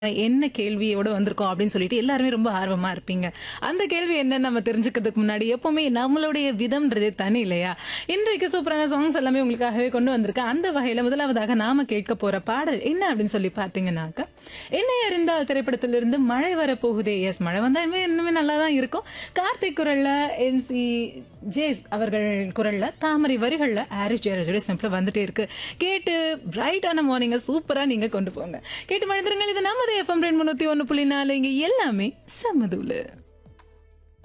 என்ன கேள்வியோட வந்திருக்கோம் அப்படின்னு சொல்லிட்டு எல்லாருமே ரொம்ப ஆர்வமா இருப்பீங்க அந்த கேள்வி என்னன்னு நம்ம தெரிஞ்சுக்கிறதுக்கு முன்னாடி எப்பவுமே நம்மளுடைய விதம்ன்றதே தனி இல்லையா இன்றைக்கு சூப்பரான சாங்ஸ் எல்லாமே உங்களுக்காகவே கொண்டு வந்திருக்கேன் அந்த வகையில முதலாவதாக நாம கேட்க போற பாடல் என்ன அப்படின்னு சொல்லி பாத்தீங்கன்னாக்கா என்னை அறிந்தால் திரைப்படத்திலிருந்து மழை வர போகுதே எஸ் மழை வந்தா இனிமே இன்னுமே நல்லா தான் இருக்கும் கார்த்திக் குரல்ல எம்சி ஜேஸ் அவர்கள் குரல்ல தாமரை வரிகள்ல ஆரிஸ் ஜெயராஜோட சிம்பிளா வந்துட்டே இருக்கு கேட்டு பிரைட்டான மார்னிங்க சூப்பரா நீங்க கொண்டு போங்க கேட்டு மழுந்துருங்கள் இது நமது எஃப்எம் ரெண்டு முன்னூத்தி ஒன்னு புள்ளி நாலு இங்க எல்லாமே சமதுல